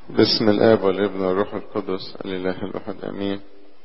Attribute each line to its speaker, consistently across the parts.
Speaker 1: باسم الآب والابن والروح القدس الإله الواحد أمين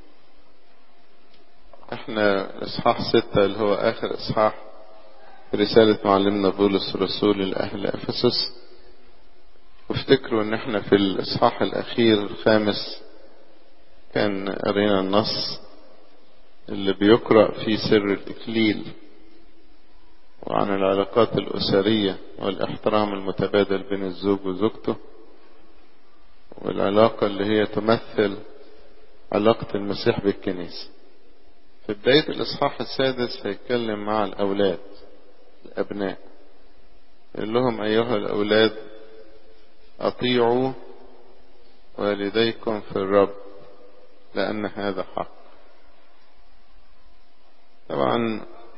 Speaker 1: احنا إصحاح ستة اللي هو آخر إصحاح في رسالة معلمنا بولس الرسول لأهل أفسس وافتكروا ان احنا في الإصحاح الأخير الخامس كان قرينا النص اللي بيقرأ في سر الإكليل وعن العلاقات الأسرية والاحترام المتبادل بين الزوج وزوجته والعلاقة اللي هي تمثل علاقة المسيح بالكنيسة في بداية الإصحاح السادس هيتكلم مع الأولاد الأبناء يقول لهم أيها الأولاد أطيعوا والديكم في الرب لأن هذا حق طبعا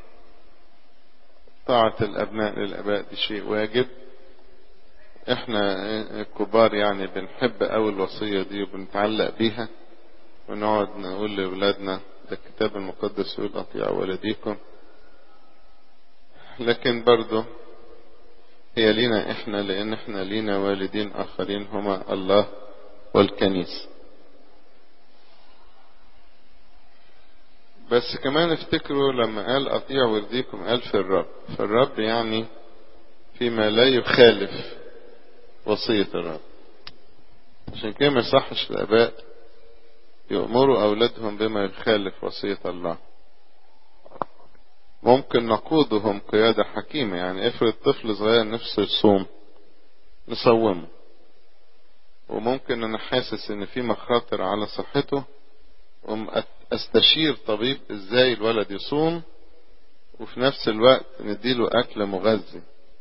Speaker 1: طاعة الأبناء للأباء دي شيء واجب احنا الكبار يعني بنحب قوي الوصية دي وبنتعلق بيها ونقعد نقول لأولادنا ده الكتاب المقدس يقول أطيعوا والديكم لكن برضه هي لينا احنا لان احنا لينا والدين اخرين هما الله والكنيسة بس كمان افتكروا لما قال اطيعوا والديكم قال في الرب في الرب يعني فيما لا يخالف وصية الرب عشان كده ما يصحش الاباء يأمروا اولادهم بما يخالف وصية الله ممكن نقودهم قيادة حكيمة يعني افرض طفل صغير نفسه يصوم نصومه وممكن انا حاسس ان في مخاطر على صحته استشير طبيب ازاي الولد يصوم وفي نفس الوقت نديله اكل مغذي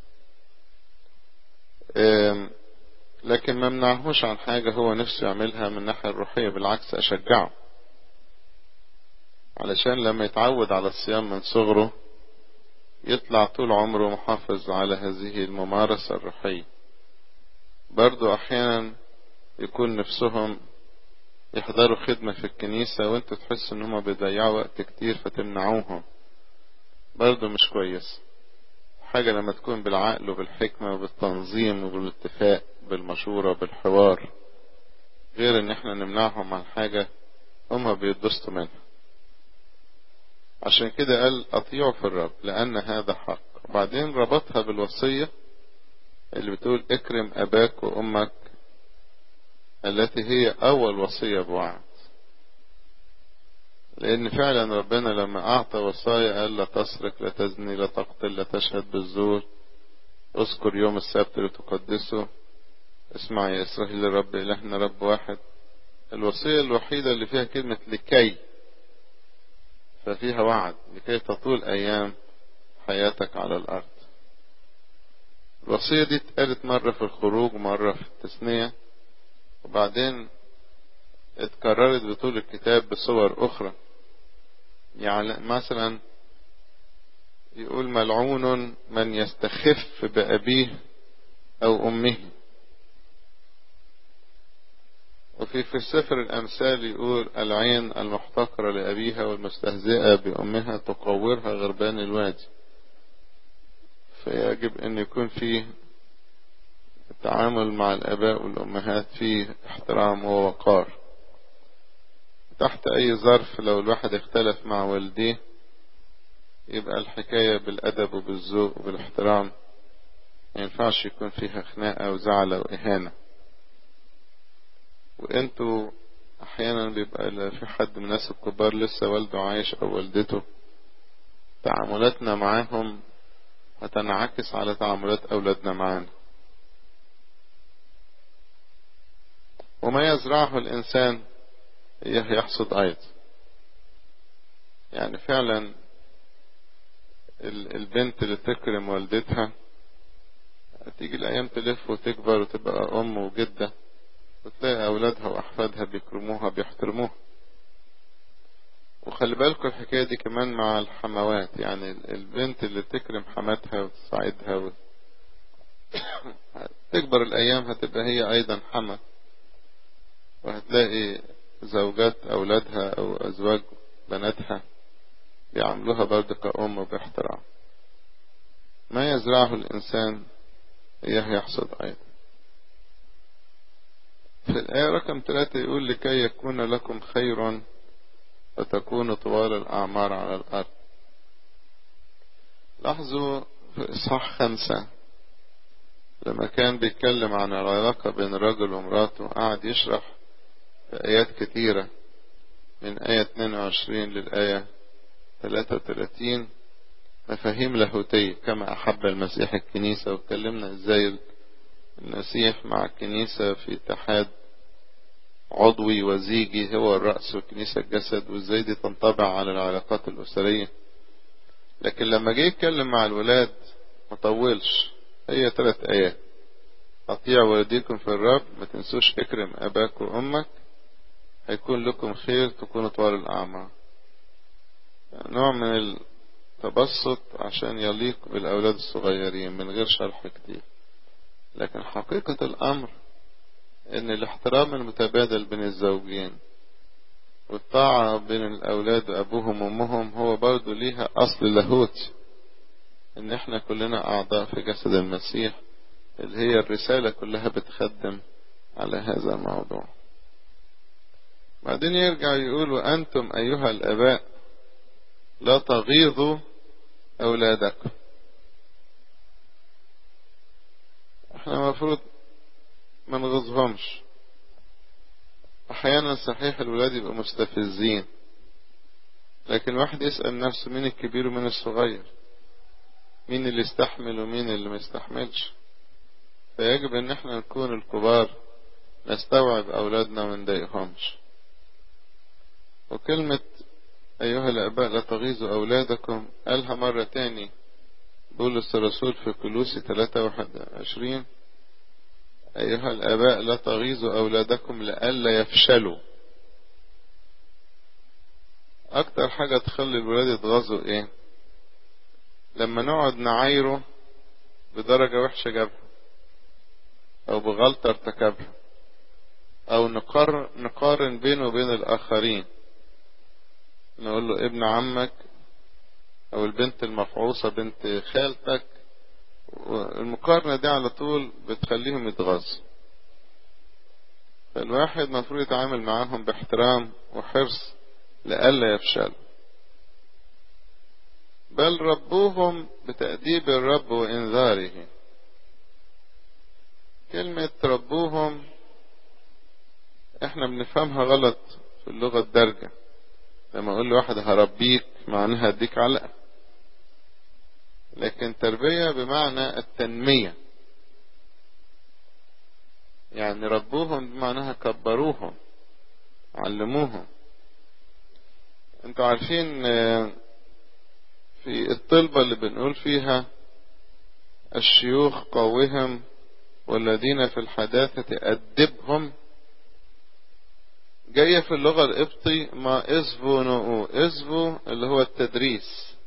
Speaker 1: لكن ما منعهوش عن حاجة هو نفسه يعملها من الناحية الروحية بالعكس اشجعه علشان لما يتعود على الصيام من صغره يطلع طول عمره محافظ على هذه الممارسة الروحية برضو احيانا يكون نفسهم يحضروا خدمة في الكنيسة وانتوا تحسوا ان هم بيضيعوا وقت كتير فتمنعوهم برضو مش كويس حاجة لما تكون بالعقل وبالحكمة وبالتنظيم وبالاتفاق بالمشورة بالحوار غير ان احنا نمنعهم عن حاجة هم بيتبسطوا منها عشان كده قال اطيعوا في الرب لان هذا حق وبعدين ربطها بالوصية اللي بتقول اكرم اباك وامك التي هي اول وصية بوعد لان فعلا ربنا لما اعطى وصايا قال لا تسرق لا تزني لا تقتل لا تشهد بالزور اذكر يوم السبت لتقدسه اسمع يا اسرائيل رب الهنا رب واحد الوصية الوحيدة اللي فيها كلمة لكي ففيها وعد لكي تطول أيام حياتك على الأرض الوصية دي اتقالت مرة في الخروج ومرة في التثنية وبعدين اتكررت بطول الكتاب بصور أخرى يعني مثلا يقول ملعون من يستخف بأبيه أو أمه وفي في سفر الأمثال يقول العين المحتقرة لأبيها والمستهزئة بأمها تقورها غربان الوادي فيجب أن يكون فيه التعامل مع الآباء والأمهات فيه احترام ووقار تحت أي ظرف لو الواحد اختلف مع والديه يبقى الحكاية بالأدب وبالذوق وبالاحترام ما ينفعش يكون فيها خناقة وزعل وإهانة وانتوا احيانا بيبقى في حد من الناس الكبار لسه والده عايش او والدته تعاملاتنا معاهم هتنعكس على تعاملات اولادنا معانا وما يزرعه الانسان يحصد ايضا يعني فعلا البنت اللي تكرم والدتها تيجي الايام تلف وتكبر وتبقى ام وجده وتلاقي أولادها وأحفادها بيكرموها بيحترموها وخلي بالكم الحكاية دي كمان مع الحموات يعني البنت اللي تكرم حماتها وتساعدها و... تكبر الأيام هتبقى هي أيضا حما وهتلاقي زوجات أولادها أو أزواج بناتها بيعاملوها برضه كأم باحترام ما يزرعه الإنسان إياه يحصد أيضا في الآية رقم ثلاثة يقول لكي يكون لكم خير وتكون طوال الأعمار على الأرض لاحظوا في إصحاح خمسة لما كان بيتكلم عن العلاقة بين الرجل ومراته قعد يشرح في آيات كتيرة من آية 22 للآية 33 مفاهيم لاهوتية كما أحب المسيح الكنيسة واتكلمنا إزاي المسيح مع الكنيسة في اتحاد عضوي وزيجي هو الرأس والكنيسة الجسد وإزاي دي تنطبع على العلاقات الأسرية لكن لما جه يتكلم مع الولاد ما طولش هي ثلاث آيات أطيع والديكم في الرب ما تنسوش اكرم أباك وأمك هيكون لكم خير تكونوا طوال الأعمار نوع من التبسط عشان يليق بالأولاد الصغيرين من غير شرح كتير لكن حقيقة الأمر إن الاحترام المتبادل بين الزوجين والطاعة بين الأولاد وأبوهم وأمهم هو برضو ليها أصل لاهوتي إن إحنا كلنا أعضاء في جسد المسيح اللي هي الرسالة كلها بتخدم على هذا الموضوع بعدين يرجع يقول وأنتم أيها الآباء لا تغيظوا أولادكم احنا المفروض ما نغيظهمش احيانا صحيح الولاد يبقوا مستفزين لكن الواحد يسأل نفسه مين الكبير ومين الصغير مين اللي يستحمل ومين اللي ما يستحملش فيجب ان احنا نكون الكبار نستوعب اولادنا وما نضايقهمش وكلمة ايها الاباء لا تغيظوا اولادكم قالها مرة تاني بولس الرسول في كلوسي 23 أيها الآباء لا تغيظوا أولادكم لئلا يفشلوا أكتر حاجة تخلي الولاد يتغاظوا إيه لما نقعد نعايره بدرجة وحشة جابها أو بغلطة ارتكبها أو نقار نقارن بينه وبين الآخرين نقول له ابن عمك أو البنت المفعوصة بنت خالتك المقارنة دي على طول بتخليهم يتغاظوا فالواحد المفروض يتعامل معاهم باحترام وحرص لئلا يفشلوا بل ربوهم بتأديب الرب وإنذاره كلمة ربوهم احنا بنفهمها غلط في اللغة الدارجة لما اقول لواحد هربيك معناها اديك علقة لكن تربية بمعنى التنمية يعني ربوهم بمعناها كبروهم علموهم انتوا عارفين في الطلبة اللي بنقول فيها الشيوخ قوهم والذين في الحداثة أدبهم جاية في اللغة القبطي ما إزفو نؤو إزفو اللي هو التدريس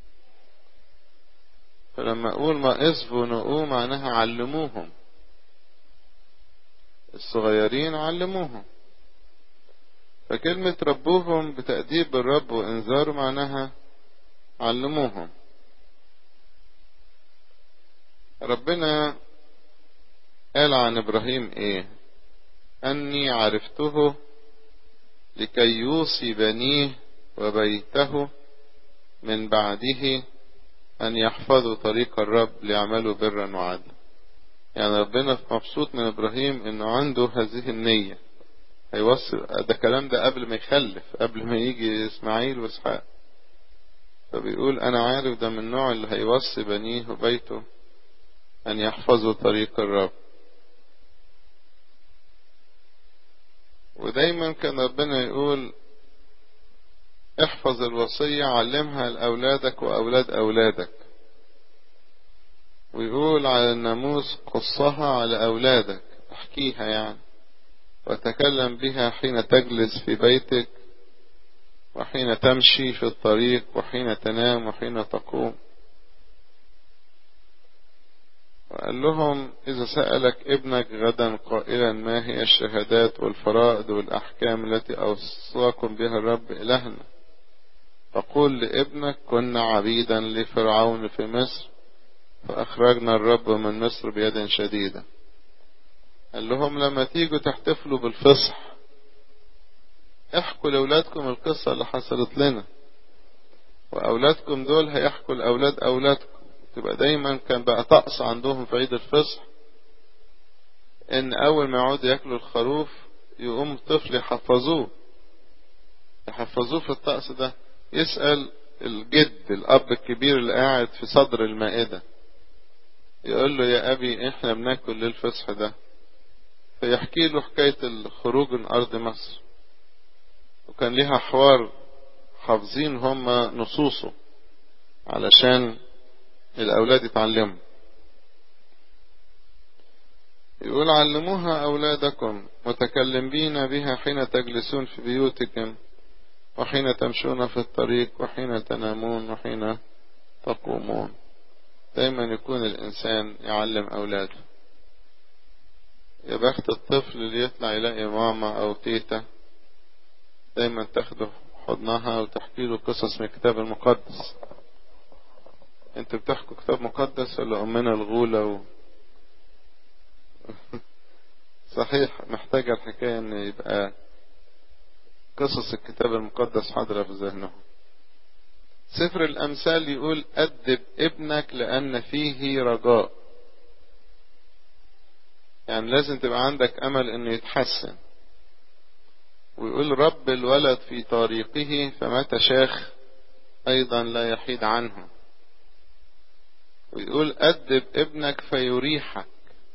Speaker 1: فلما أقول ما إزفو نؤو معناها علموهم الصغيرين علموهم فكلمة ربوهم بتأديب الرب وإنذاره معناها علموهم ربنا قال عن إبراهيم إيه أني عرفته لكي يوصي بنيه وبيته من بعده أن يحفظوا طريق الرب ليعملوا برا وعدلا يعني ربنا مبسوط من إبراهيم إنه عنده هذه النية هيوصي ده كلام ده قبل ما يخلف قبل ما يجي إسماعيل وإسحاق فبيقول أنا عارف ده من النوع اللي هيوصي بنيه وبيته أن يحفظوا طريق الرب ودايما كان ربنا يقول احفظ الوصية علمها لأولادك وأولاد أولادك ويقول على الناموس قصها على أولادك احكيها يعني وتكلم بها حين تجلس في بيتك وحين تمشي في الطريق وحين تنام وحين تقوم وقال لهم إذا سألك ابنك غدا قائلا ما هي الشهادات والفرائض والأحكام التي أوصاكم بها الرب إلهنا فقول لابنك كنا عبيدا لفرعون في مصر فأخرجنا الرب من مصر بيد شديدة قال لهم لما تيجوا تحتفلوا بالفصح احكوا لأولادكم القصة اللي حصلت لنا وأولادكم دول هيحكوا لأولاد أولادكم تبقى دايما كان بقى طقس عندهم في عيد الفصح ان اول ما يقعدوا ياكلوا الخروف يقوم طفل يحفظوه يحفظوه في الطقس ده يسأل الجد الاب الكبير اللي قاعد في صدر المائدة يقول له يا ابي احنا بناكل ليه الفصح ده فيحكي له حكاية الخروج من ارض مصر وكان ليها حوار حافظين هم نصوصه علشان الأولاد يتعلموا يقول علموها أولادكم متكلمين بها حين تجلسون في بيوتكم وحين تمشون في الطريق وحين تنامون وحين تقومون دايما يكون الإنسان يعلم أولاده يا بخت الطفل اللي يطلع يلاقي ماما أو تيتا دايما تاخده حضنها وتحكي له قصص من الكتاب المقدس انت بتحكوا كتاب مقدس ولا امنا الغولة و... صحيح محتاجة الحكاية ان يبقى قصص الكتاب المقدس حاضرة في ذهنهم سفر الامثال يقول ادب ابنك لان فيه رجاء يعني لازم تبقى عندك امل انه يتحسن ويقول رب الولد في طريقه فمتى شاخ ايضا لا يحيد عنه ويقول أدب ابنك فيريحك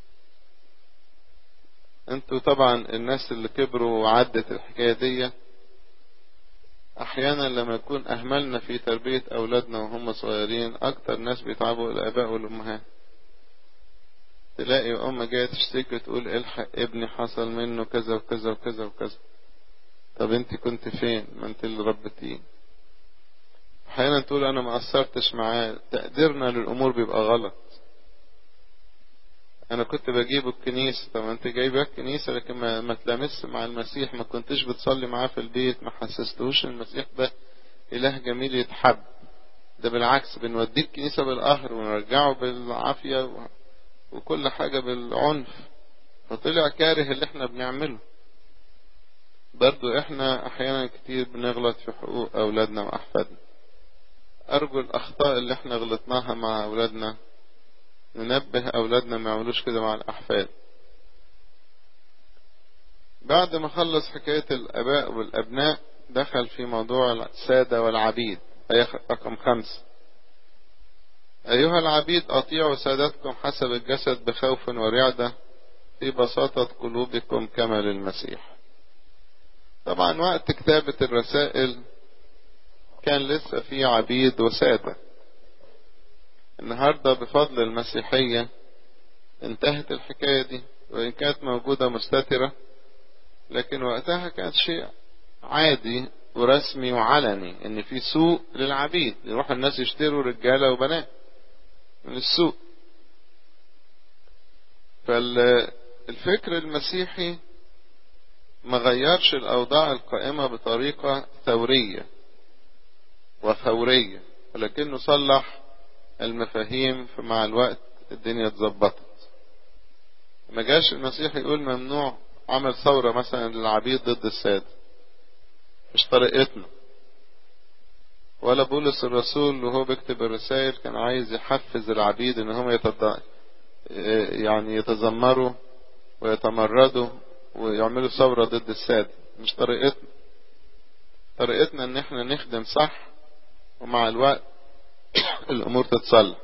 Speaker 1: انتوا طبعا الناس اللي كبروا وعدت الحكاية دي احيانا لما يكون اهملنا في تربية اولادنا وهم صغيرين اكتر ناس بيتعبوا الاباء والامهات تلاقي ام جاية تشتكي تقول الحق ابني حصل منه كذا وكذا وكذا وكذا طب انت كنت فين ما انت اللي ربتيه احيانا تقول انا ما قصرتش معاه تقديرنا للامور بيبقى غلط انا كنت بجيبه الكنيسة طب انت جايبه الكنيسة لكن ما, ما تلامس مع المسيح ما كنتش بتصلي معاه في البيت ما حسستهوش المسيح ده اله جميل يتحب ده بالعكس بنوديه الكنيسة بالقهر ونرجعه بالعافية و... وكل حاجة بالعنف فطلع كاره اللي احنا بنعمله برضو احنا احيانا كتير بنغلط في حقوق اولادنا واحفادنا ارجو الاخطاء اللي احنا غلطناها مع اولادنا ننبه اولادنا ما يعملوش كده مع الاحفاد بعد ما خلص حكاية الاباء والابناء دخل في موضوع السادة والعبيد اي رقم خمسة ايها العبيد اطيعوا سادتكم حسب الجسد بخوف ورعدة في بساطة قلوبكم كما للمسيح طبعا وقت كتابة الرسائل كان لسه في عبيد وسادة النهاردة بفضل المسيحية انتهت الحكاية دي وإن كانت موجودة مستترة لكن وقتها كانت شيء عادي ورسمي وعلني ان في سوق للعبيد يروح الناس يشتروا رجالة وبنات من السوق فالفكر المسيحي ما غيرش الأوضاع القائمة بطريقة ثورية وثورية ولكنه صلح المفاهيم فمع الوقت الدنيا اتظبطت ما جاش المسيح يقول ممنوع عمل ثورة مثلا للعبيد ضد السادة مش طريقتنا ولا بولس الرسول وهو بيكتب الرسائل كان عايز يحفز العبيد ان هم يتض... يعني يتذمروا ويتمردوا ويعملوا ثورة ضد السادة مش طريقتنا طريقتنا ان احنا نخدم صح ومع الوقت الامور تتصلح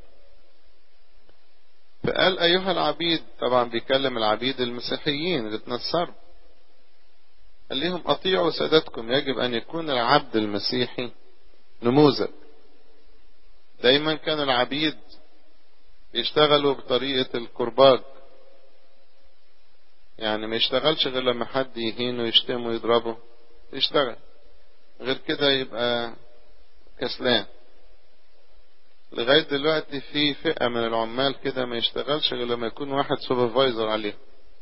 Speaker 1: فقال ايها العبيد طبعا بيكلم العبيد المسيحيين اللي اتنصروا قال لهم اطيعوا سادتكم يجب ان يكون العبد المسيحي نموذج دايما كان العبيد يشتغلوا بطريقة الكرباج يعني ما يشتغلش غير لما حد يهينه يشتمه ويضربه يشتغل غير كده يبقى كسلان لغاية دلوقتي في فئة من العمال كده ما يشتغلش غير لما يكون واحد سوبرفايزر عليه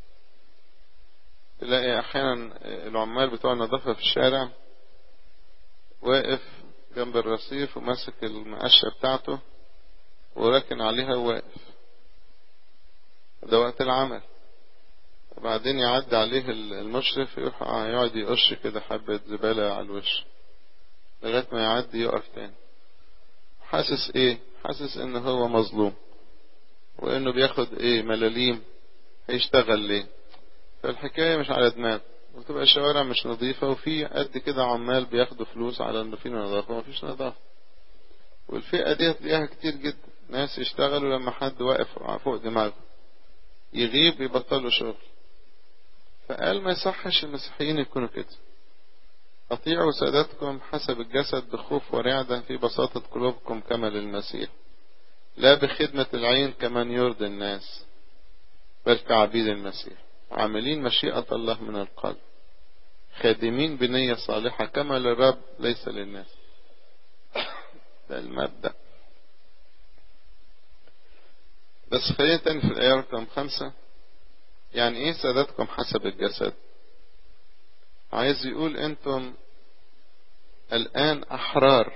Speaker 1: تلاقي احيانا العمال بتوع النظافة في الشارع واقف جنب الرصيف وماسك المقشة بتاعته وراكن عليها وواقف ده وقت العمل وبعدين يعدي عليه المشرف يروح يقعد يقش كده حبة زبالة على الوش لغاية ما يعدي يقف تاني حاسس ايه حاسس ان هو مظلوم وانه بياخد ايه ملاليم هيشتغل ليه فالحكاية مش على دماغه وتبقى الشوارع مش نظيفة وفي قد كده عمال بياخدوا فلوس على انه في نظافة ومفيش نظافة والفئة دي هتلاقيها كتير جدا ناس يشتغلوا لما حد واقف فوق دماغه يغيب يبطلوا شغل فقال ما يصحش المسيحيين يكونوا كده أطيعوا سادتكم حسب الجسد بخوف ورعدة في بساطة قلوبكم كما للمسيح لا بخدمة العين كمن يرضي الناس بل كعبيد المسيح عاملين مشيئة الله من القلب خادمين بنية صالحة كما للرب ليس للناس ده المبدأ بس خلينا تاني في الآية رقم خمسة يعني ايه سادتكم حسب الجسد عايز يقول انتم الآن أحرار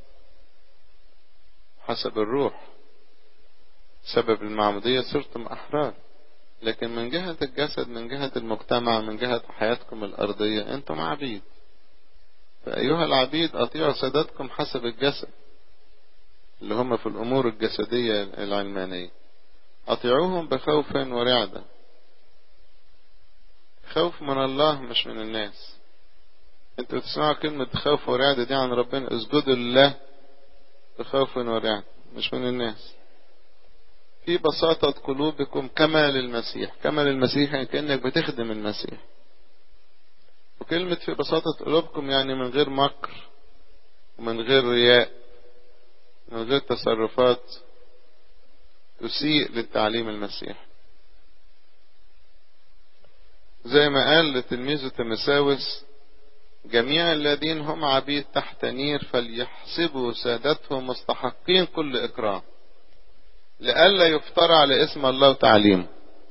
Speaker 1: حسب الروح سبب المعمودية صرتم أحرار لكن من جهة الجسد من جهة المجتمع من جهة حياتكم الأرضية أنتم عبيد فأيها العبيد أطيعوا سادتكم حسب الجسد اللي هم في الأمور الجسدية العلمانية أطيعوهم بخوف ورعدة خوف من الله مش من الناس انتوا بتسمعوا كلمة خوف ورعدة دي عن ربنا اسجدوا لله بخوف ورعدة مش من الناس في بساطة قلوبكم كما للمسيح كما للمسيح يعني كأنك بتخدم المسيح وكلمة في بساطة قلوبكم يعني من غير مكر ومن غير رياء من غير تصرفات تسيء للتعليم المسيح زي ما قال لتلميذه تيمساوس جميع الذين هم عبيد تحت نير فليحسبوا سادتهم مستحقين كل إكرام لئلا يفترى على اسم الله وتعليمه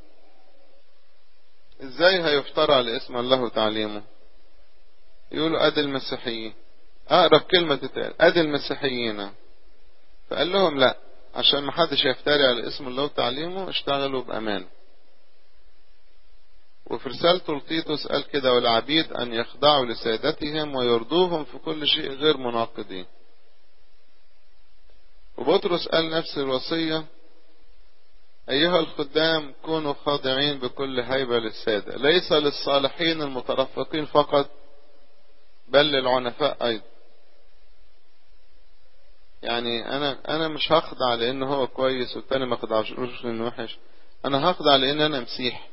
Speaker 1: ازاي هيفترى على اسم الله وتعليمه يقولوا ادي المسيحيين اقرب كلمة تتقال ادي المسيحيين فقال لهم لا عشان ما حدش يفتري على اسم الله وتعليمه اشتغلوا بأمانة وفي رسالته لتيتوس قال كده والعبيد أن يخضعوا لسادتهم ويرضوهم في كل شيء غير مناقضين وبطرس قال نفس الوصية أيها الخدام كونوا خاضعين بكل هيبة للسادة ليس للصالحين المترفقين فقط بل للعنفاء أيضا يعني أنا أنا مش هخضع لأن هو كويس والتاني ما خضعش لأنه وحش أنا هخضع لأن أنا مسيح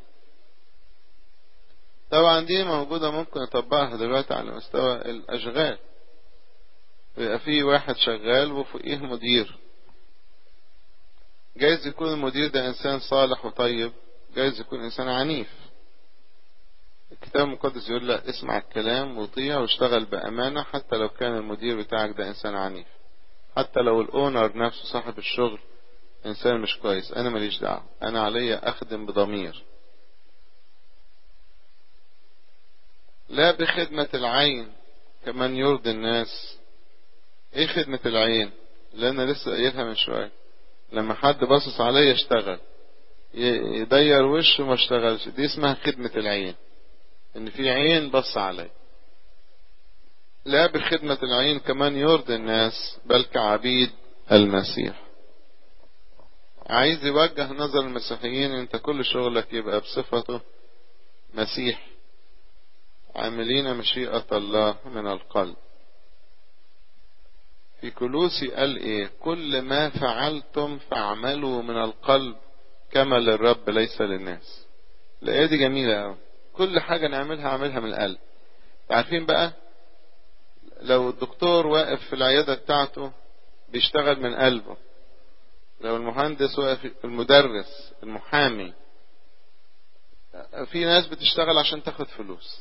Speaker 1: طبعا دي موجودة ممكن نطبقها دلوقتي على مستوى الأشغال يبقى في واحد شغال وفوقيه مدير جايز يكون المدير ده إنسان صالح وطيب جايز يكون إنسان عنيف الكتاب المقدس يقول لا اسمع الكلام وطيع واشتغل بأمانة حتى لو كان المدير بتاعك ده إنسان عنيف حتى لو الأونر نفسه صاحب الشغل إنسان مش كويس أنا ماليش دعوة أنا عليا أخدم بضمير لا بخدمة العين كمن يرضي الناس ايه خدمة العين اللي انا لسه قايلها من شوية لما حد باصص عليا اشتغل يدير وشه ما اشتغلش دي اسمها خدمة العين ان في عين بص علي لا بخدمة العين كمان يرضي الناس بل كعبيد المسيح عايز يوجه نظر المسيحيين انت كل شغلك يبقى بصفته مسيح عاملين مشيئة الله من القلب في كلوسي قال ايه كل ما فعلتم فاعملوا من القلب كما للرب ليس للناس الآية دي جميلة أوي كل حاجة نعملها اعملها من القلب عارفين بقى لو الدكتور واقف في العيادة بتاعته بيشتغل من قلبه لو المهندس واقف المدرس المحامي في ناس بتشتغل عشان تاخد فلوس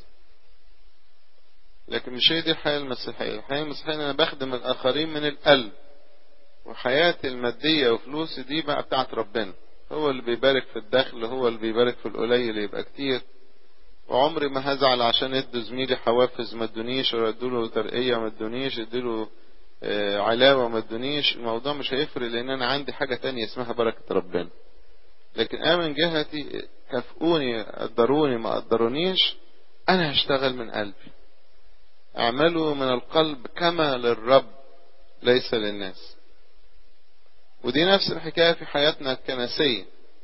Speaker 1: لكن مش هي دي الحياة المسيحية الحياة المسيحية أنا بخدم الآخرين من القلب وحياتي المادية وفلوسي دي بقى بتاعت ربنا هو اللي بيبارك في الدخل هو اللي بيبارك في القليل يبقى كتير وعمري ما هزعل عشان ادوا زميلي حوافز ما ادونيش ولا ادوله ترقية ما ادونيش ادوله علاوة ما ادونيش الموضوع مش هيفرق لان انا عندي حاجة تانية اسمها بركة ربنا لكن انا من جهتي كافئوني قدروني ما قدرونيش انا هشتغل من قلبي اعملوا من القلب كما للرب ليس للناس ودي نفس الحكاية في حياتنا الكنسية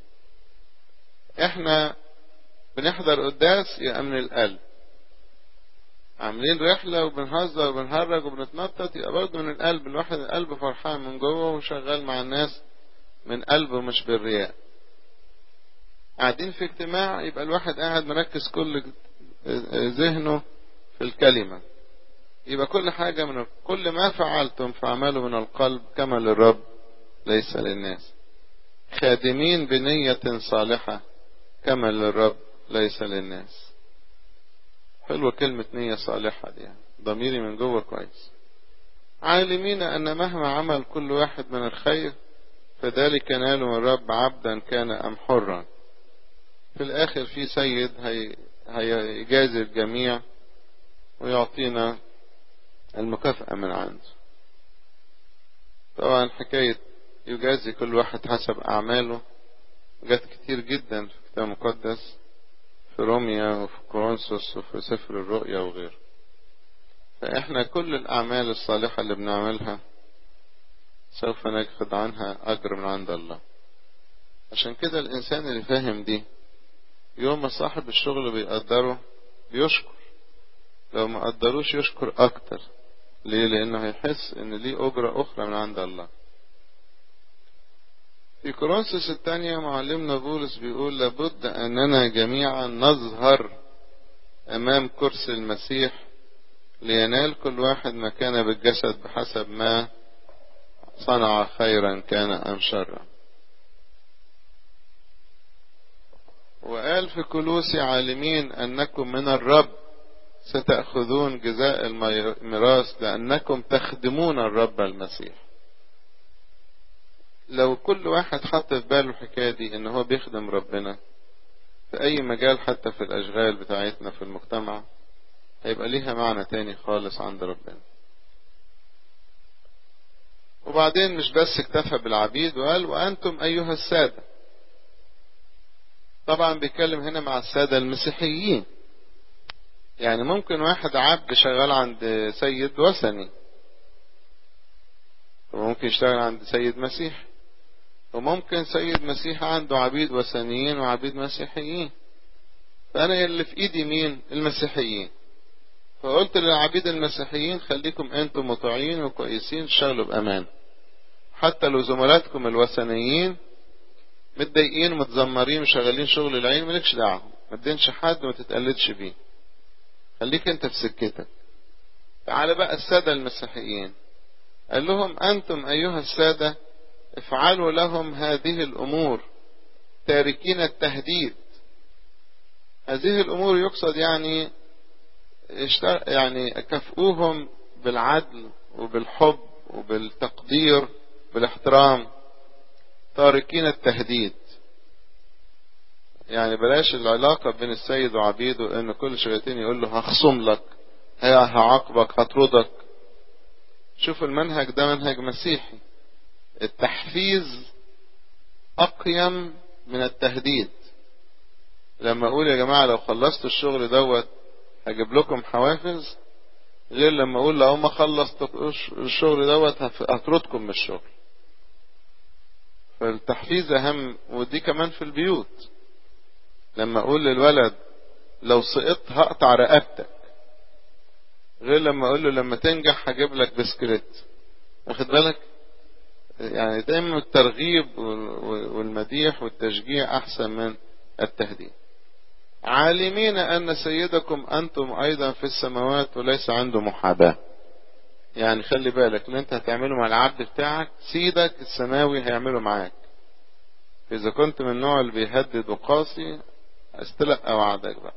Speaker 1: احنا بنحضر قداس يبقى من القلب عاملين رحلة وبنهزر وبنهرج وبنتنطط يبقى برضه من القلب الواحد القلب فرحان من جوه وشغال مع الناس من قلبه مش بالرياء قاعدين في اجتماع يبقى الواحد قاعد مركز كل ذهنه في الكلمة يبقى كل حاجة من كل ما فعلتم فاعملوا من القلب كما للرب ليس للناس خادمين بنية صالحة كما للرب ليس للناس حلوة كلمة نية صالحة دي يعني ضميري من جوه كويس عالمين أن مهما عمل كل واحد من الخير فذلك ينال من الرب عبدا كان أم حرا في الآخر في سيد هي هيجازي الجميع ويعطينا المكافأة من عنده طبعا حكاية يجازي كل واحد حسب أعماله جت كتير جدا في الكتاب المقدس في روميا وفي كورنثوس وفي سفر الرؤيا وغيره فإحنا كل الأعمال الصالحة اللي بنعملها سوف نجد عنها أجر من عند الله عشان كده الإنسان اللي فاهم دي يوم ما صاحب الشغل بيقدره بيشكر لو ما قدروش يشكر أكتر ليه لأنه هيحس إن ليه أجرة أخرى من عند الله في كورنثوس الثانية معلمنا بولس بيقول لابد أننا جميعا نظهر أمام كرسي المسيح لينال كل واحد ما كان بالجسد بحسب ما صنع خيرا كان أم شرا وقال في كلوسي عالمين أنكم من الرب ستأخذون جزاء الميراث لأنكم تخدمون الرب المسيح لو كل واحد حط في باله الحكاية دي ان هو بيخدم ربنا في اي مجال حتى في الاشغال بتاعتنا في المجتمع هيبقى ليها معنى تاني خالص عند ربنا وبعدين مش بس اكتفى بالعبيد وقال وانتم ايها السادة طبعا بيتكلم هنا مع السادة المسيحيين يعني ممكن واحد عبد شغال عند سيد وثني وممكن يشتغل عند سيد مسيح وممكن سيد مسيح عنده عبيد وثنيين وعبيد مسيحيين فأنا اللي في إيدي مين المسيحيين فقلت للعبيد المسيحيين خليكم أنتم مطيعين وكويسين تشتغلوا بأمان حتى لو زملاتكم الوثنيين متضايقين ومتذمرين وشغالين شغل العين مالكش دعوه ما تدينش حد وما تتقلدش بيه خليك انت في سكتك تعال بقى السادة المسيحيين قال لهم أنتم أيها السادة افعلوا لهم هذه الأمور تاركين التهديد هذه الأمور يقصد يعني يعني كفؤوهم بالعدل وبالحب وبالتقدير بالاحترام تاركين التهديد يعني بلاش العلاقة بين السيد وعبيده ان كل شويتين يقول له هخصم لك هعاقبك هطردك شوف المنهج ده منهج مسيحي التحفيز أقيم من التهديد لما أقول يا جماعة لو خلصتوا الشغل دوت هجيب لكم حوافز غير لما أقول لو ما خلصتوا الشغل دوت هطردكم من الشغل فالتحفيز أهم ودي كمان في البيوت لما أقول للولد لو سقطت هقطع رقبتك غير لما أقول له لما تنجح هجيب لك بسكريت واخد بالك يعني دايما الترغيب والمديح والتشجيع أحسن من التهديد عالمين أن سيدكم أنتم أيضا في السماوات وليس عنده محاباة يعني خلي بالك اللي انت هتعمله مع العبد بتاعك سيدك السماوي هيعمله معاك إذا كنت من النوع اللي بيهدد وقاسي استلقى وعدك بقى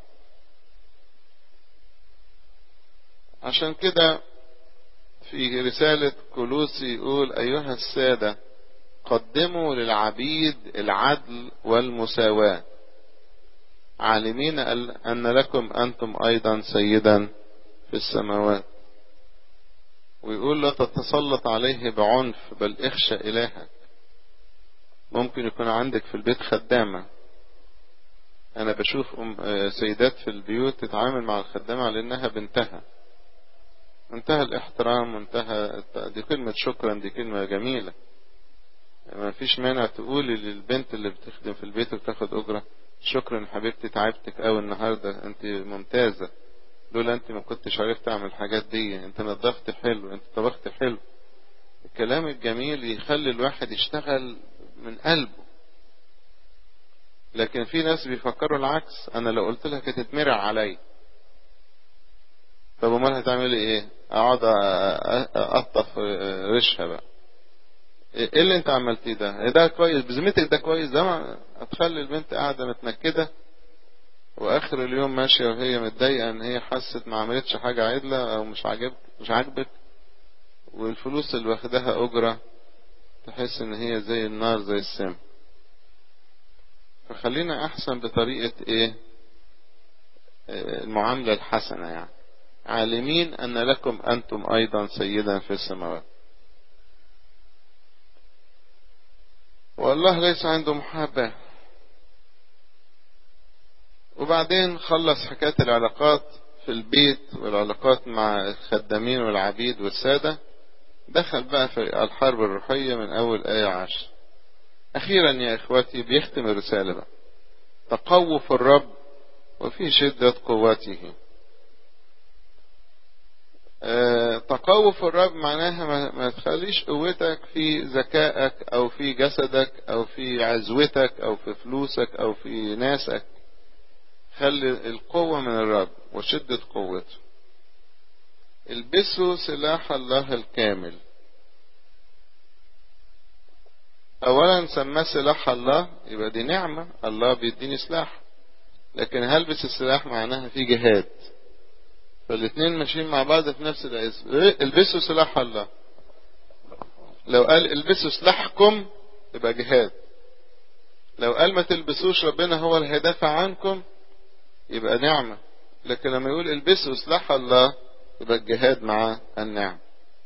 Speaker 1: عشان كده في رسالة كلوسي يقول أيها السادة قدموا للعبيد العدل والمساواة عالمين أن لكم أنتم أيضا سيدا في السماوات ويقول لا تتسلط عليه بعنف بل اخشى إلهك ممكن يكون عندك في البيت خدامة انا بشوف أم سيدات في البيوت تتعامل مع الخدامة على انها بنتها منتهى الاحترام منتهى دي كلمة شكرا دي كلمة جميلة ما فيش مانع تقولي للبنت اللي بتخدم في البيت وبتاخد اجرة شكرا حبيبتي تعبتك قوي النهاردة انت ممتازة لولا انت ما كنتش عارف تعمل الحاجات دي انت نظفت حلو انت طبخت حلو الكلام الجميل يخلي الواحد يشتغل من قلبه لكن في ناس بيفكروا العكس انا لو قلت لها كانت تتمرع عليا طب امال هتعملي ايه اقعد اقطف ريشها بقى ايه اللي انت عملتيه ده ايه ده كويس بذمتك ده كويس ده ما هتخلي البنت قاعده متنكده واخر اليوم ماشيه وهي متضايقه ان هي حست ما عملتش حاجه عدله او مش عاجبك مش عاجبك والفلوس اللي واخداها اجره تحس ان هي زي النار زي السم فخلينا احسن بطريقه ايه المعامله الحسنه يعني عالمين ان لكم انتم ايضا سيدا في السماوات والله ليس عنده محاباه وبعدين خلص حكايه العلاقات في البيت والعلاقات مع الخدامين والعبيد والساده دخل بقى في الحرب الروحيه من اول ايه عشر اخيرا يا اخواتي بيختم الرساله بقى تقووا في الرب وفي شده قوته أه تقوى في الرب معناها ما, ما تخليش قوتك في ذكائك او في جسدك او في عزوتك او في فلوسك او في ناسك خلي القوة من الرب وشدة قوته البسوا سلاح الله الكامل اولا سماه سلاح الله يبقى دي نعمة الله بيديني سلاح لكن هلبس السلاح معناها في جهاد فالاثنين ماشيين مع بعض في نفس الاسم البسوا سلاح الله لو قال البسوا سلاحكم يبقى جهاد لو قال ما تلبسوش ربنا هو اللي هيدافع عنكم يبقى نعمة لكن لما يقول البسوا سلاح الله يبقى الجهاد مع النعم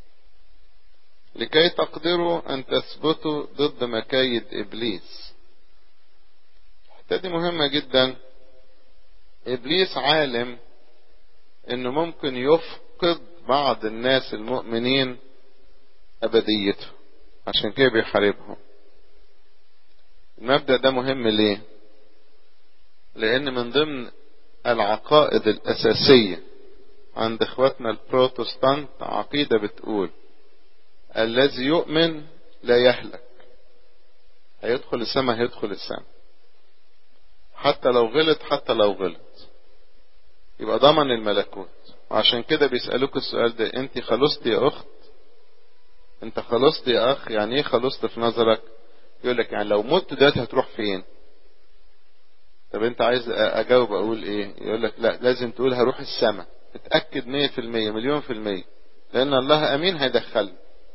Speaker 1: لكي تقدروا أن تثبتوا ضد مكايد إبليس الحتة دي مهمة جدا إبليس عالم إنه ممكن يفقد بعض الناس المؤمنين أبديته عشان كده بيحاربهم المبدأ ده مهم ليه لأن من ضمن العقائد الأساسية عند إخواتنا البروتستانت عقيدة بتقول الذي يؤمن لا يهلك هيدخل السماء هيدخل السماء حتى لو غلط حتى لو غلط يبقى ضمن الملكوت وعشان كده بيسألوك السؤال ده انت خلصت يا اخت انت خلصت يا اخ يعني ايه خلصت في نظرك يقول لك يعني لو مت دلوقتي هتروح فين طب انت عايز اجاوب اقول ايه يقول لك لا لازم تقول هروح السماء اتأكد مية في المية مليون في المية لان الله امين هيدخلني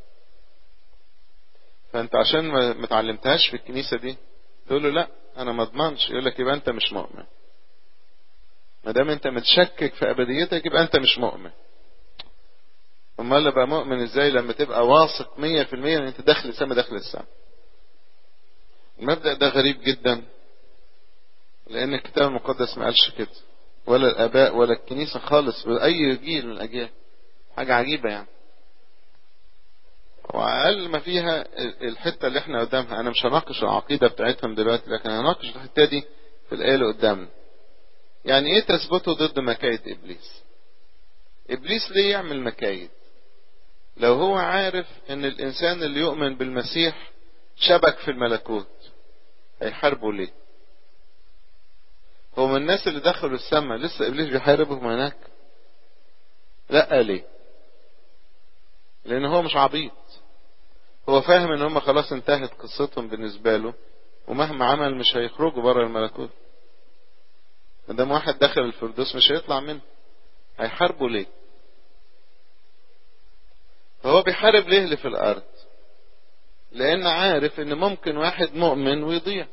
Speaker 1: فانت عشان ما تعلمتهاش في الكنيسة دي تقول له لا انا ما اضمنش يقول لك يبقى انت مش مؤمن ما دام انت متشكك في ابديتك يبقى انت مش مؤمن امال ابقى مؤمن ازاي لما تبقى واثق مية في المية ان انت داخل السماء داخل السماء المبدأ ده غريب جدا لان الكتاب المقدس ما قالش كده ولا الاباء ولا الكنيسة خالص ولا اي جيل من الاجيال حاجة عجيبة يعني واقل ما فيها الحتة اللي احنا قدامها انا مش هناقش العقيدة بتاعتهم دلوقتي لكن هناقش الحتة دي في الايه اللي قدامنا يعني ايه تثبته ضد مكايد ابليس ابليس ليه يعمل مكايد لو هو عارف ان الانسان اللي يؤمن بالمسيح شبك في الملكوت هيحاربه ليه هو من الناس اللي دخلوا السماء لسه ابليس بيحاربهم هناك لا ليه لان هو مش عبيط هو فاهم ان هم خلاص انتهت قصتهم بالنسبة له ومهما عمل مش هيخرجوا بره الملكوت ما دام واحد دخل الفردوس مش هيطلع منه هيحاربوا ليه فهو بيحارب ليه اللي في الارض لان عارف ان ممكن واحد مؤمن ويضيع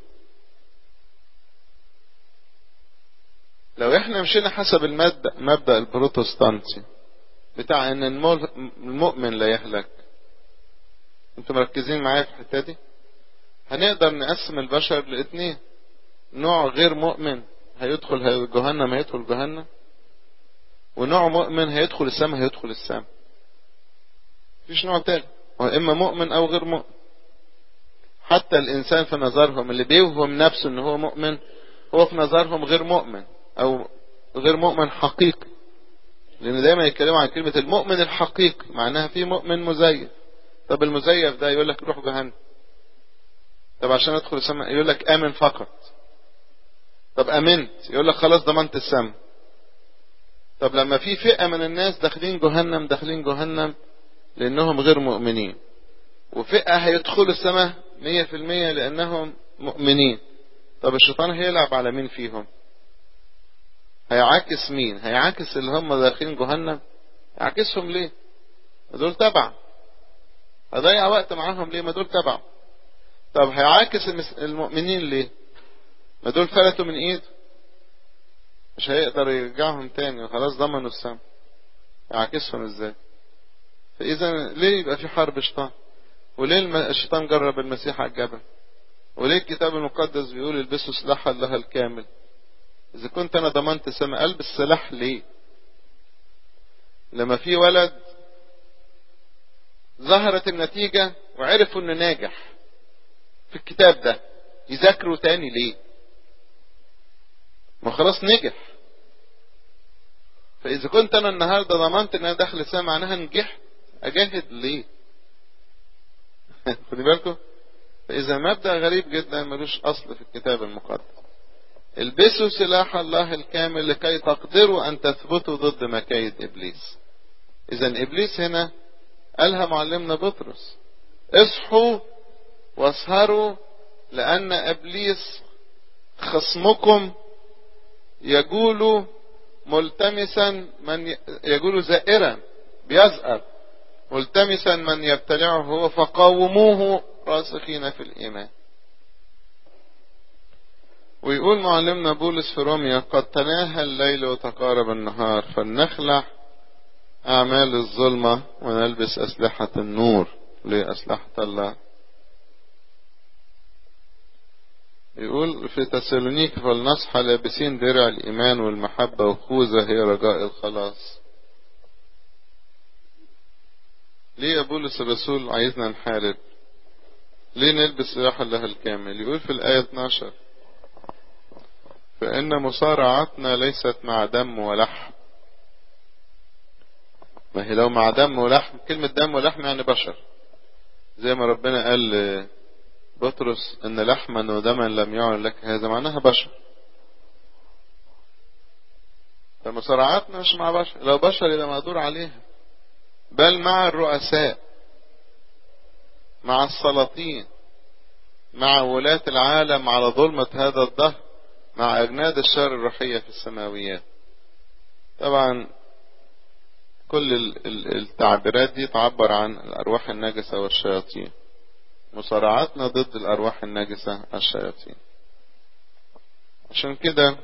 Speaker 1: لو احنا مشينا حسب المبدأ مبدأ البروتستانتي بتاع ان المؤمن لا يهلك انتوا مركزين معايا في الحته دي هنقدر نقسم البشر لاثنين نوع غير مؤمن هيدخل جهنم هيدخل جهنم ونوع مؤمن هيدخل السماء هيدخل السماء مفيش نوع تاني هو اما مؤمن او غير مؤمن حتى الانسان في نظرهم اللي بيوهم نفسه ان هو مؤمن هو في نظرهم غير مؤمن او غير مؤمن حقيقي لان دايما يتكلموا عن كلمة المؤمن الحقيقي معناها في مؤمن مزيف طب المزيف ده يقول لك روح جهنم طب عشان ادخل السماء يقول لك امن فقط طب امنت يقول لك خلاص ضمنت السماء طب لما في فئة من الناس داخلين جهنم داخلين جهنم لانهم غير مؤمنين وفئة هيدخلوا السماء مية في المية لانهم مؤمنين طب الشيطان هيلعب على مين فيهم هيعاكس مين هيعاكس اللي هم داخلين جهنم يعاكسهم ليه ما دول تبع هضيع وقت معاهم ليه ما دول تبع طب هيعاكس المؤمنين ليه ما دول فلتوا من ايده مش هيقدر يرجعهم تاني وخلاص ضمنوا السم يعاكسهم ازاي فاذا ليه يبقى في حرب شيطان وليه الشيطان جرب المسيح على الجبل وليه الكتاب المقدس بيقول البسوا سلاح الله الكامل اذا كنت انا ضمنت السماء البس سلاح ليه لما في ولد ظهرت النتيجة وعرفوا انه ناجح في الكتاب ده يذاكروا تاني ليه ما خلاص نجح فاذا كنت انا النهاردة ضمنت ان انا داخل السماء معناها نجحت اجاهد ليه خدي بالكم فاذا مبدأ غريب جدا ملوش اصل في الكتاب المقدس البسوا سلاح الله الكامل لكي تقدروا ان تثبتوا ضد مكايد ابليس اذا ابليس هنا قالها معلمنا بطرس اصحوا واسهروا لان ابليس خصمكم يقول ملتمسا من يقول زائرا بيزأر ملتمسا من يبتلعه هو فقاوموه راسخين في الايمان ويقول معلمنا بولس في روميا قد تناهى الليل وتقارب النهار فلنخلع أعمال الظلمة ونلبس أسلحة النور لأسلحة الله يقول في تسالونيك فلنصحى لابسين درع الإيمان والمحبة وخوذة هي رجاء الخلاص ليه يا بولس الرسول عايزنا نحارب ليه نلبس سلاح الله الكامل يقول في الآية 12 فإن مصارعتنا ليست مع دم ولحم ما هي لو مع دم ولحم كلمة دم ولحم يعني بشر زي ما ربنا قال بطرس ان لحما ودما لم يعن لك هذا معناها بشر فمصارعتنا مش مع بشر لو بشر يبقى مقدور عليها بل مع الرؤساء مع السلاطين مع ولاة العالم على ظلمة هذا الدهر مع أجناد الشر الروحية في السماويات طبعا كل التعبيرات دي تعبر عن الأرواح النجسة والشياطين مصارعاتنا ضد الأرواح النجسة الشياطين عشان كده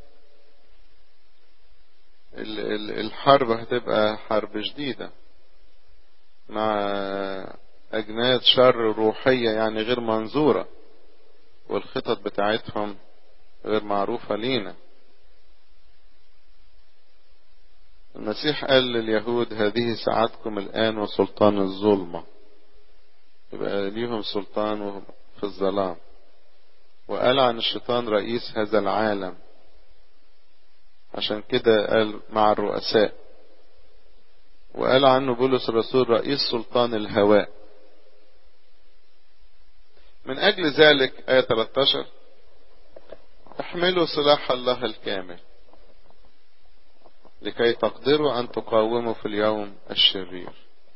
Speaker 1: الحرب هتبقى حرب جديدة مع أجناد شر روحية يعني غير منظورة والخطط بتاعتهم غير معروفة لينا المسيح قال لليهود هذه ساعتكم الآن وسلطان الظلمة يبقى ليهم سلطان في الظلام وقال عن الشيطان رئيس هذا العالم عشان كده قال مع الرؤساء وقال عنه بولس الرسول رئيس سلطان الهواء من أجل ذلك آية 13 احملوا سلاح الله الكامل لكي تقدروا أن تقاوموا في اليوم الشرير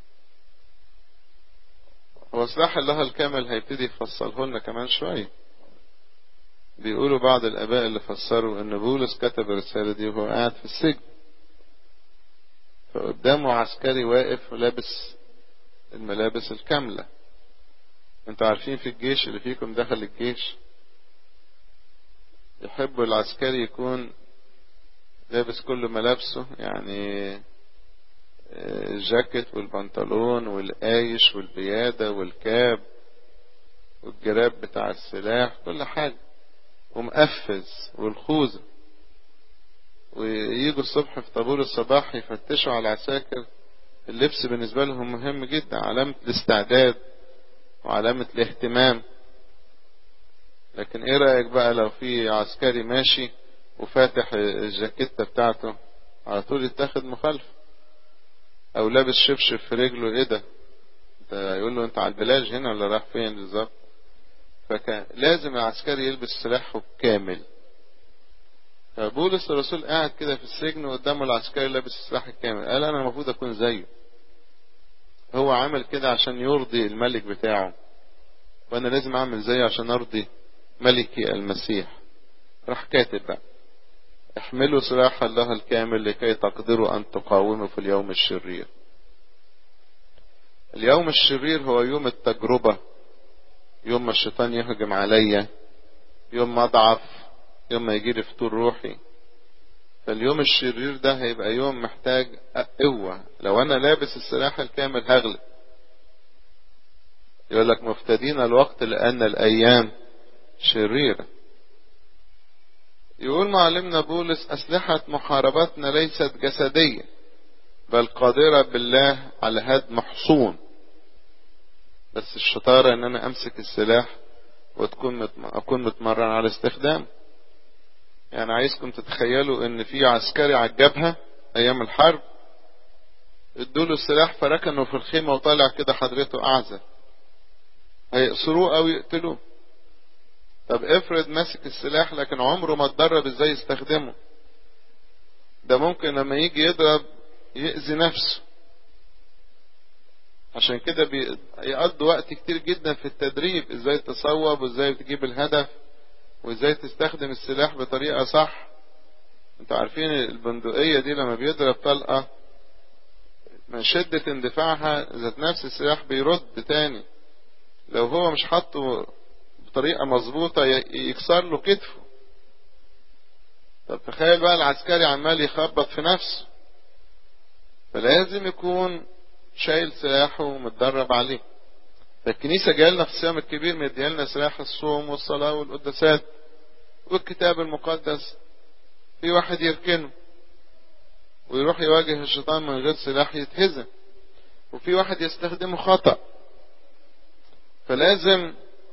Speaker 1: هو سلاح الله الكامل هيبتدي يفصله لنا كمان شوية بيقولوا بعض الآباء اللي فسروا إن بولس كتب الرسالة دي وهو قاعد في السجن فقدامه عسكري واقف ولابس الملابس الكاملة انتوا عارفين في الجيش اللي فيكم دخل الجيش يحب العسكري يكون لابس كل ملابسه يعني الجاكيت والبنطلون والقايش والبيادة والكاب والجراب بتاع السلاح كل حاجة ومقفز والخوذة وييجوا الصبح في طابور الصباح يفتشوا على العساكر اللبس بالنسبة لهم مهم جدا علامة الاستعداد وعلامة الاهتمام لكن ايه رأيك بقى لو في عسكري ماشي وفاتح الجاكيتة بتاعته على طول يتاخد مخالفة او لابس شبشب في رجله ايه ده انت يقول له انت على البلاج هنا ولا رايح فين بالظبط فكان لازم العسكري يلبس سلاحه كامل فبولس الرسول قاعد كده في السجن وقدامه العسكري لابس السلاح الكامل قال انا المفروض اكون زيه هو عمل كده عشان يرضي الملك بتاعه وانا لازم اعمل زيه عشان ارضي ملكي المسيح راح كاتب بقى احملوا سلاح الله الكامل لكي تقدروا ان تقاوموا في اليوم الشرير اليوم الشرير هو يوم التجربة يوم ما الشيطان يهجم عليا يوم ما اضعف يوم ما يجي لي فطور روحي فاليوم الشرير ده هيبقى يوم محتاج قوة لو انا لابس السلاح الكامل هغلب يقول لك مفتدين الوقت لان الايام شريرة يقول معلمنا بولس اسلحة محاربتنا ليست جسدية بل قادرة بالله على هدم حصون بس الشطارة ان انا امسك السلاح وتكون متم... اكون متمرن على استخدامه يعني عايزكم تتخيلوا ان في عسكري على الجبهة ايام الحرب ادوله السلاح فركنه في الخيمة وطالع كده حضرته اعزل هيقصروه او يقتلوه طب افرض ماسك السلاح لكن عمره ما اتدرب ازاي يستخدمه ده ممكن لما يجي يضرب يأذي نفسه عشان كده بيقضوا وقت كتير جدا في التدريب ازاي تصوب وازاي تجيب الهدف وازاي تستخدم السلاح بطريقة صح انتوا عارفين البندقية دي لما بيضرب طلقة من شدة اندفاعها ذات نفس السلاح بيرد تاني لو هو مش حاطه بطريقة مظبوطة يكسر له كتفه طب تخيل بقى العسكري عمال يخبط في نفسه فلازم يكون شايل سلاحه ومتدرب عليه فالكنيسة جايلنا في الصيام الكبير مديالنا سلاح الصوم والصلاة والقداسات والكتاب المقدس في واحد يركنه ويروح يواجه الشيطان من غير سلاح يتهزم وفي واحد يستخدمه خطأ فلازم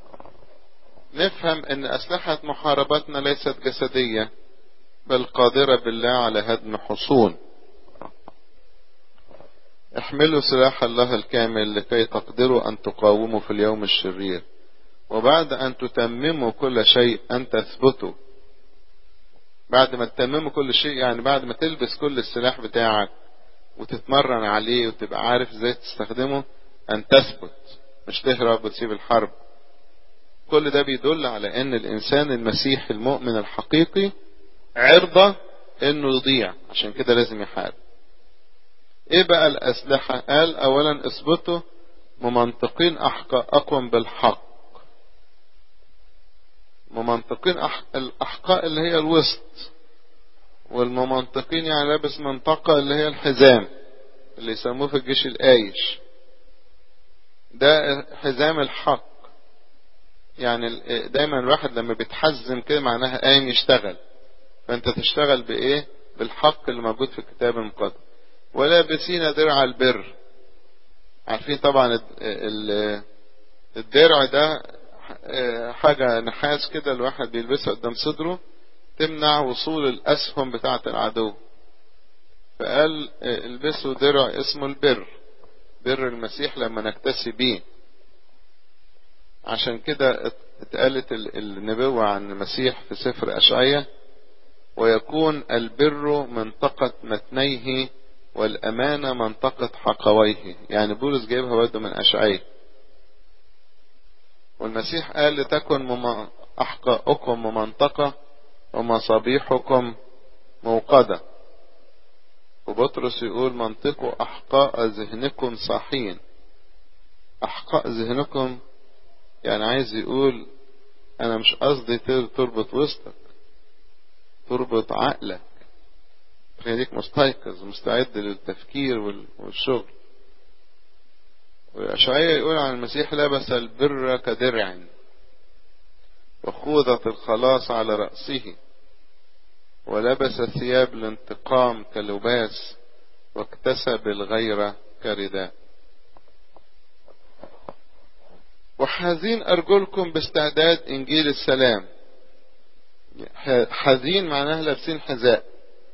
Speaker 1: نفهم ان اسلحة محاربتنا ليست جسدية بل قادرة بالله على هدم حصون احملوا سلاح الله الكامل لكي تقدروا ان تقاوموا في اليوم الشرير وبعد ان تتمموا كل شيء ان تثبتوا بعد ما تتمموا كل شيء يعني بعد ما تلبس كل السلاح بتاعك وتتمرن عليه وتبقى عارف ازاي تستخدمه ان تثبت مش تهرب وتسيب الحرب كل ده بيدل على ان الانسان المسيحي المؤمن الحقيقي عرضة انه يضيع عشان كده لازم يحارب ايه بقى الاسلحة قال اولا اثبتوا ممنطقين اقوم بالحق ممنطقين الاحقاء اللي هي الوسط والممنطقين يعني لابس منطقة اللي هي الحزام اللي يسموه في الجيش الآيش ده حزام الحق يعني دايما الواحد لما بيتحزم كده معناها قايم يشتغل فانت تشتغل بايه بالحق اللي موجود في الكتاب المقدس ولابسين درع البر عارفين طبعا الدرع ده حاجة نحاس كده الواحد بيلبسها قدام صدره تمنع وصول الأسهم بتاعة العدو فقال البسوا درع اسمه البر بر المسيح لما نكتسي بيه عشان كده اتقالت النبوة عن المسيح في سفر أشعية ويكون البر منطقة متنيه والأمانة منطقة حقويه يعني بولس جايبها برضه من أشعية والمسيح قال لتكن أحقاؤكم ممنطقة ومصابيحكم موقدة وبطرس يقول منطقوا أحقاء ذهنكم صاحين أحقاء ذهنكم يعني عايز يقول أنا مش قصدي تربط وسطك تربط عقلك خليك مستيقظ مستعد للتفكير والشغل وأشعية يقول عن المسيح لبس البر كدرع وخوذة الخلاص على رأسه ولبس ثياب الانتقام كلباس واكتسب الغيرة كرداء وحازين أرجلكم باستعداد إنجيل السلام حزين معناها لابسين حذاء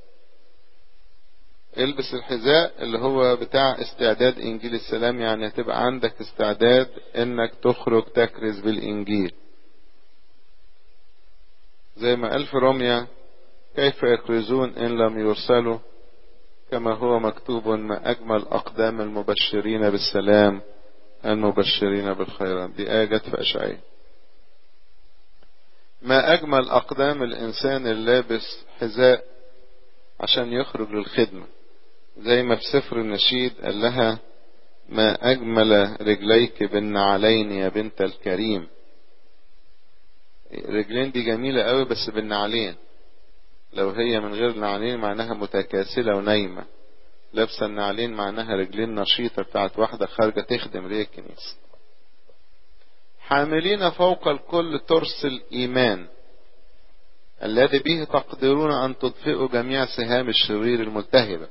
Speaker 1: البس الحذاء اللي هو بتاع استعداد انجيل السلام يعني هتبقى عندك استعداد انك تخرج تكرز بالانجيل زي ما قال في روميا كيف يكرزون ان لم يرسلوا كما هو مكتوب ما اجمل اقدام المبشرين بالسلام المبشرين بالخيرات دي آية جت في أشعياء ما أجمل أقدام الإنسان اللابس حذاء عشان يخرج للخدمة زي ما في سفر النشيد قال لها ما أجمل رجليك بالنعلين يا بنت الكريم رجلين دي جميلة قوي بس بالنعلين لو هي من غير نعلين معناها متكاسلة ونايمة لابسة النعلين معناها رجلين نشيطة بتاعت واحدة خارجة تخدم ليه الكنيسة حاملين فوق الكل ترس الإيمان الذي به تقدرون أن تطفئوا جميع سهام الشرير الملتهبة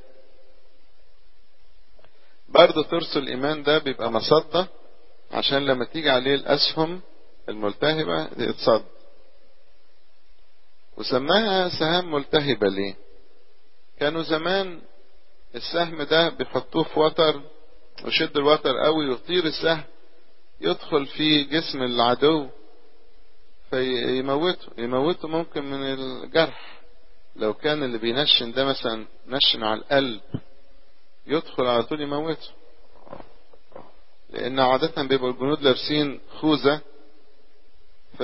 Speaker 1: برضه ترس الإيمان ده بيبقى مصدة عشان لما تيجي عليه الأسهم الملتهبة تتصد وسماها سهام ملتهبة ليه كانوا زمان السهم ده بيحطوه في وتر ويشد الوتر قوي ويطير السهم يدخل في جسم العدو فيموته يموته ممكن من الجرح لو كان اللي بينشن ده مثلا نشن على القلب يدخل على طول يموته لان عادة بيبقوا الجنود لابسين خوذة ف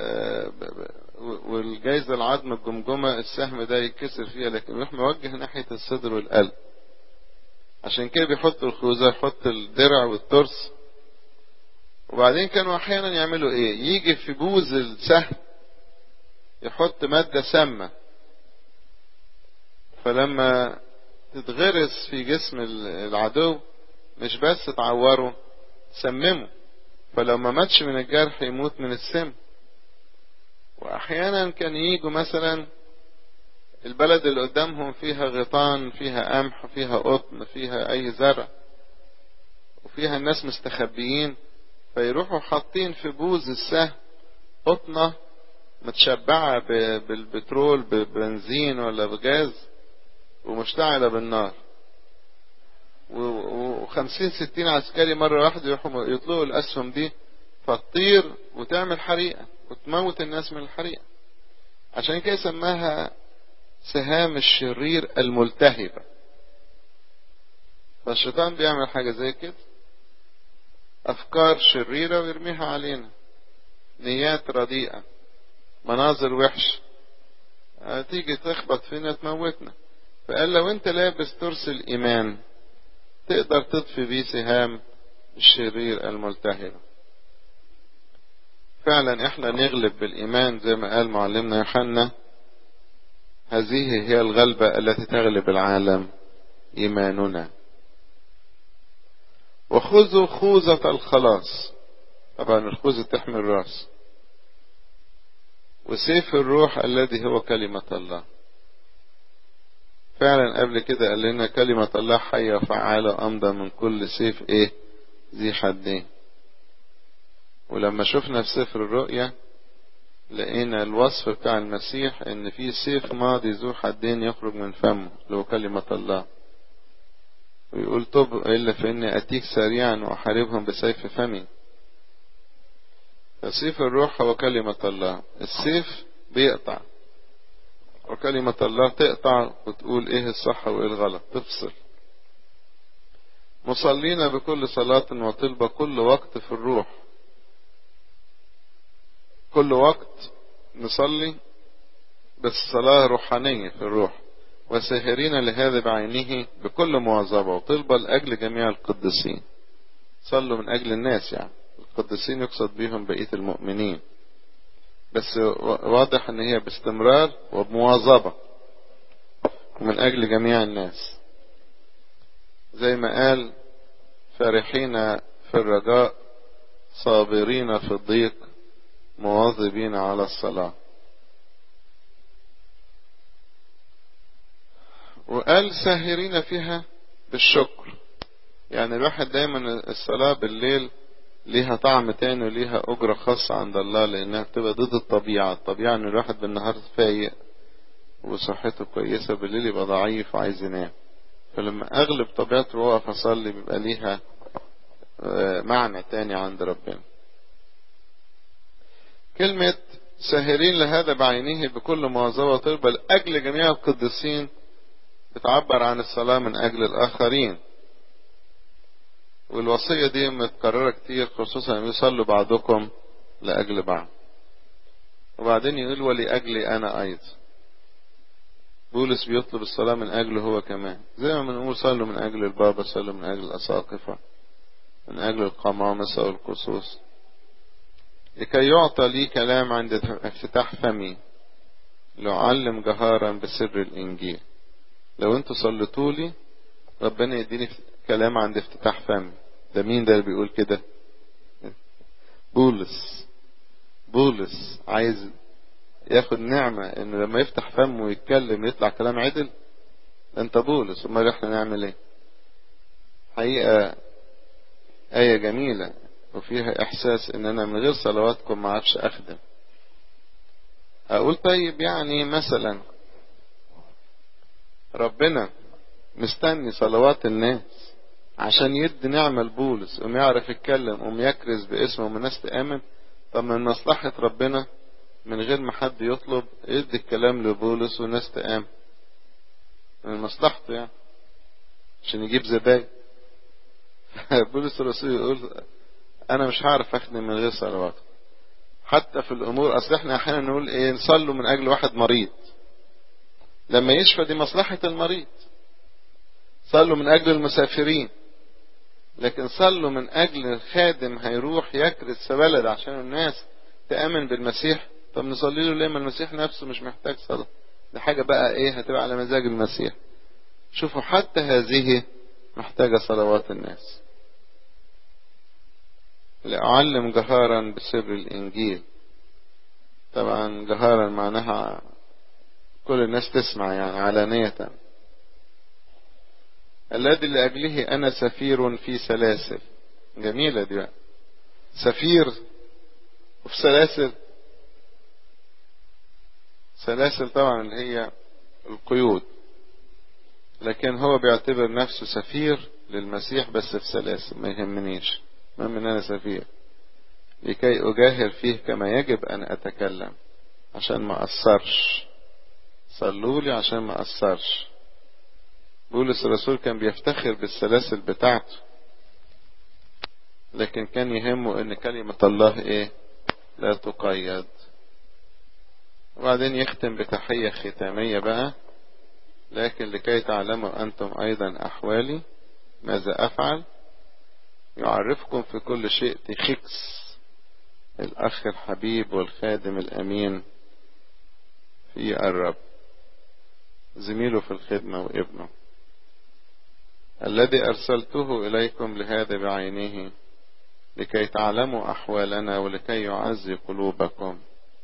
Speaker 1: والجايزة العظم الجمجمة السهم ده يتكسر فيها لكن يروح موجه ناحية الصدر والقلب عشان كده بيحطوا الخوذة يحط الدرع والترس وبعدين كانوا احيانا يعملوا ايه يجي في بوز السهم يحط مادة سامة فلما تتغرس في جسم العدو مش بس تعوره سممه فلو ما ماتش من الجرح يموت من السم واحيانا كان يجوا مثلا البلد اللي قدامهم فيها غيطان فيها قمح فيها قطن فيها اي زرع وفيها الناس مستخبيين فيروحوا حاطين في بوز السهم قطنة متشبعة بالبترول ببنزين ولا بجاز ومشتعلة بالنار وخمسين ستين عسكري مرة واحدة يروحوا يطلقوا الأسهم دي فتطير وتعمل حريقة وتموت الناس من الحريقة عشان كده سماها سهام الشرير الملتهبة فالشيطان بيعمل حاجة زي كده أفكار شريرة ويرميها علينا نيات رديئة مناظر وحش تيجي تخبط فينا تموتنا فقال لو انت لابس ترس الإيمان تقدر تطفي بيه سهام الشرير الملتهبة فعلا احنا نغلب بالإيمان زي ما قال معلمنا يوحنا هذه هي الغلبة التي تغلب العالم إيماننا وخذوا خوذة الخلاص طبعا الخوذة تحمي الراس وسيف الروح الذي هو كلمة الله فعلا قبل كده قال لنا كلمة الله حية وفعالة أمضى من كل سيف ايه ذي حدين ولما شفنا في سفر الرؤيا لقينا الوصف بتاع المسيح ان في سيف ماضي ذو حدين يخرج من فمه اللي هو كلمة الله ويقول طب إلا فإني أتيك سريعا وأحاربهم بسيف فمي فسيف الروح هو كلمة الله السيف بيقطع وكلمة الله تقطع وتقول ايه الصح وايه الغلط تفصل مصلين بكل صلاة وطلبة كل وقت في الروح كل وقت نصلي بس صلاة روحانية في الروح وساهرين لهذا بعينه بكل مواظبة وطلبة لأجل جميع القديسين صلوا من أجل الناس يعني القديسين يقصد بهم بقية المؤمنين بس واضح ان هي باستمرار وبمواظبة ومن أجل جميع الناس زي ما قال فرحين في الرجاء صابرين في الضيق مواظبين على الصلاة وقال ساهرين فيها بالشكر يعني الواحد دايما الصلاة بالليل ليها طعم تاني وليها أجرة خاصة عند الله لأنها بتبقى ضد الطبيعة الطبيعة إن الواحد بالنهار فايق وصحته كويسة بالليل يبقى ضعيف وعايز ينام فلما أغلب طبيعته وأقف أصلي بيبقى ليها معنى تاني عند ربنا كلمة ساهرين لهذا بعينه بكل مواظبة وطلبة لأجل جميع القديسين بتعبر عن الصلاة من أجل الآخرين والوصية دي متكررة كتير خصوصا ان يصلوا بعضكم لأجل بعض وبعدين يقول ولأجلي أنا أيضا بولس بيطلب الصلاة من أجله هو كمان زي ما بنقول صلوا من أجل البابا صلوا من أجل الأساقفة من أجل القمامسة والقصوص لكي يعطى لي كلام عند افتتاح فمي لأعلم جهارا بسر الإنجيل لو انتوا صليتوا لي ربنا يديني كلام عند افتتاح فمي ده مين ده اللي بيقول كده بولس بولس عايز ياخد نعمة ان لما يفتح فمه ويتكلم يطلع كلام عدل انت بولس امال احنا نعمل ايه حقيقة آية جميلة وفيها احساس ان انا من غير صلواتكم ما عادش اخدم اقول طيب يعني مثلا ربنا مستني صلوات الناس عشان يدي نعمة لبولس قوم يعرف يتكلم قوم يكرز باسمه والناس تآمن طب من مصلحة ربنا من غير ما حد يطلب يدي الكلام لبولس والناس تآمن من مصلحته يعني عشان يجيب زباين بولس الرسول يقول انا مش هعرف اخدم من غير صلوات حتى في الامور اصل احنا احيانا نقول ايه نصلوا من اجل واحد مريض لما يشفى دي مصلحة المريض صلوا من اجل المسافرين لكن صلوا من اجل خادم هيروح يكرز في بلد عشان الناس تامن بالمسيح طب نصلي له ليه ما المسيح نفسه مش محتاج صلاه دي حاجه بقى ايه هتبقى على مزاج المسيح شوفوا حتى هذه محتاجه صلوات الناس لأعلم جهارا بسر الإنجيل طبعا جهارا معناها كل الناس تسمع يعني علانية الذي لأجله أنا سفير في سلاسل جميلة دي بقى سفير وفي سلاسل سلاسل طبعا اللي هي القيود لكن هو بيعتبر نفسه سفير للمسيح بس في سلاسل ما يهمنيش المهم ان انا سفير لكي اجاهر فيه كما يجب ان اتكلم عشان ما اثرش صلوا لي عشان ما اثرش بولس الرسول كان بيفتخر بالسلاسل بتاعته لكن كان يهمه ان كلمة الله ايه لا تقيد وبعدين يختم بتحية ختامية بقى لكن لكي تعلموا أنتم أيضا أحوالي ماذا أفعل يعرفكم في كل شيء تخكس الأخ الحبيب والخادم الأمين في الرب زميله في الخدمة وابنه الذي أرسلته إليكم لهذا بعينه لكي تعلموا أحوالنا ولكي يعزي قلوبكم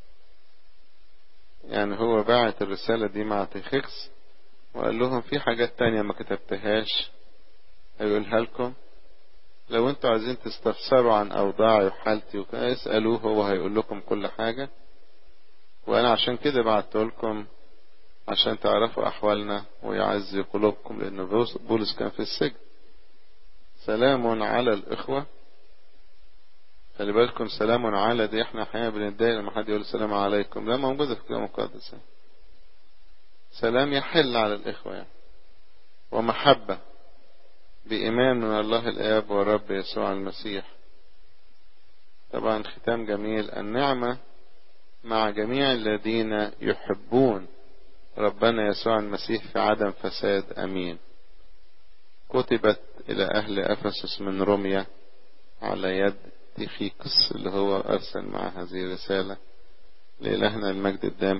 Speaker 1: يعني هو باعت الرسالة دي مع تخكس وقال لهم في حاجات تانية ما كتبتهاش هيقولها لكم لو انتوا عايزين تستفسروا عن اوضاعي وحالتي وكده اسألوه هو هيقول لكم كل حاجة وانا عشان كده بعت لكم عشان تعرفوا احوالنا ويعزي قلوبكم لان بولس كان في السجن سلام على الاخوة خلي بالكم سلام على دي احنا احيانا بنتضايق لما حد يقول السلام عليكم لا موجودة في الكتاب المقدس سلام يحل على الإخوة يعني. ومحبة بإيمان من الله الآب والرب يسوع المسيح طبعا ختام جميل النعمة مع جميع الذين يحبون ربنا يسوع المسيح في عدم فساد أمين كتبت إلى أهل أفسس من روميا على يد تيخيكس اللي هو أرسل مع هذه الرسالة لإلهنا المجد الدام